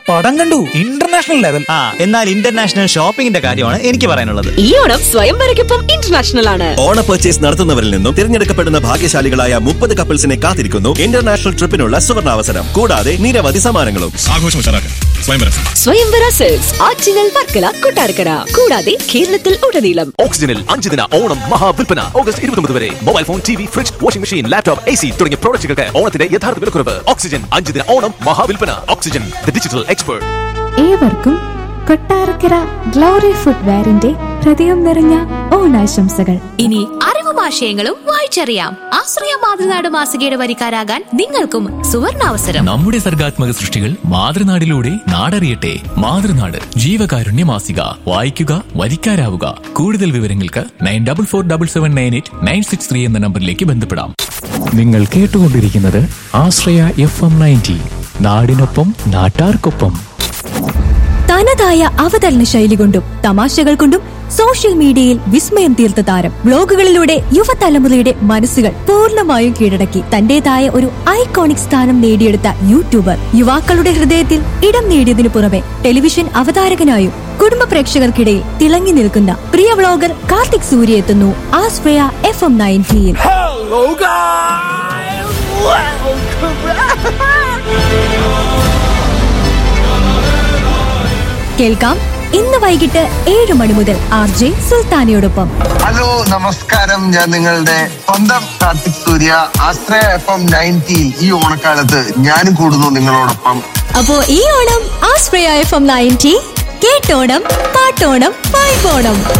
പടം കണ്ടു international level ആ എന്നാൽ ഇന്റർനാഷണൽ ഷോപ്പിംഗിന്റെ കാര്യമാണ് എനിക്ക് പറയാനുള്ളത് ഈ ഓണം സ്വയംവരയ്ക്കൊപ്പം ഇന്റർനാഷണൽ ആണ് ഓണ പർച്ചേസ് നടത്തുന്നവരിൽ നിന്നും തിരഞ്ഞെടുക്കപ്പെടുന്ന ഭാഗ്യശാലികളായ മുപ്പത് കപ്പിൾസിനെ കാത്തിരിക്കുന്നു ഇന്റർനാഷണൽ ട്രിപ്പിനുള്ള സുവർണാവസരം കൂടാതെ നിരവധി സമ്മാനങ്ങളും ആഘോഷം ഉഷാറാക്കാൻ സ്വയംവരം സ്വയംവര സെൽസ് ആറ്റിങ്ങൽ വർക്കല കൊട്ടാരക്കര കൂടാതെ കേരളത്തിൽ ഉടനീളം ഓക്സിജനിൽ അഞ്ച് ദിന ഓണം മഹാവിൽപ്പന ഓഗസ്റ്റ് ഇരുപത്തൊമ്പത് വരെ mobile phone T V fridge washing machine laptop A C തുടങ്ങിയ പ്രോഡക്റ്റുകൾക്ക് ഓണത്തിന്റെ യഥാർത്ഥ വിലക്കുറവ് ഓക്സിജൻ അഞ്ച് ദിന ഓണം മഹാവിൽപ്പന ഓക്സിജൻ ദ ഡിജിറ്റൽ എക്സ്പേർട്ട് ഏവർക്കും കൊട്ടാരക്കര ഗ്ലോറി ഫുട്വെയറിന്റെ ഹൃദയം നിറഞ്ഞ ഓണാശംസകൾ ഇനി അറിവും ആശയങ്ങളും വായിച്ചറിയാം ആശ്രയ മാതൃനാട് മാസികയുടെ വരിക്കാരാകാൻ നിങ്ങൾക്കും സുവർണാവസരം നമ്മുടെ സർഗാത്മക സൃഷ്ടികൾ മാതൃനാടിലൂടെ നാടറിയട്ടെ മാതൃനാട് ജീവകാരുണ്യ മാസിക വായിക്കുക വരിക്കാരാവുക കൂടുതൽ വിവരങ്ങൾക്ക് nine double four double seven nine eight nine six three എന്ന നമ്പറിലേക്ക് ബന്ധപ്പെടാം നിങ്ങൾ കേട്ടുകൊണ്ടിരിക്കുന്നത് ആശ്രയ എഫ് എം നയൻറ്റി നാടിനൊപ്പം നാട്ടാർക്കൊപ്പം തനതായ അവതരണ ശൈലി കൊണ്ടും തമാശകൾ കൊണ്ടും സോഷ്യൽ മീഡിയയിൽ വിസ്മയം തീർത്ത താരം ബ്ലോഗുകളിലൂടെ യുവതലമുറയുടെ മനസ്സുകൾ പൂർണ്ണമായും കീഴടക്കി തന്റേതായ ഒരു ഐക്കോണിക് സ്ഥാനം നേടിയെടുത്ത യൂട്യൂബർ യുവാക്കളുടെ ഹൃദയത്തിൽ ഇടം നേടിയതിനു പുറമെ ടെലിവിഷൻ അവതാരകനായും കുടുംബ പ്രേക്ഷകർക്കിടയിൽ തിളങ്ങി നിൽക്കുന്ന പ്രിയ വ്ളോഗർ കാർത്തിക് സൂര്യ എത്തുന്നു ആശ്രയ എഫ് എം നയൻറ്റിയിൽ കേൾക്കാം ഇന്ന് വൈകിട്ട് ഏഴ് മണി മുതൽ ആർ ജെ സുൽത്താനയോടൊപ്പം ഹലോ നമസ്കാരം ഞാൻ നിങ്ങളുടെ സ്വന്തം കാർത്തിക് സൂര്യ ആശ്രയ എഫ് എം നയൻറ്റിയിൽ ഈ ഓണക്കാലത്ത് ഞാനും കൂടുന്നു നിങ്ങളോടൊപ്പം അപ്പോ ഈ Onam Ashraya F M ninety കേട്ടോണം പാട്ടോണം വായ്പോണം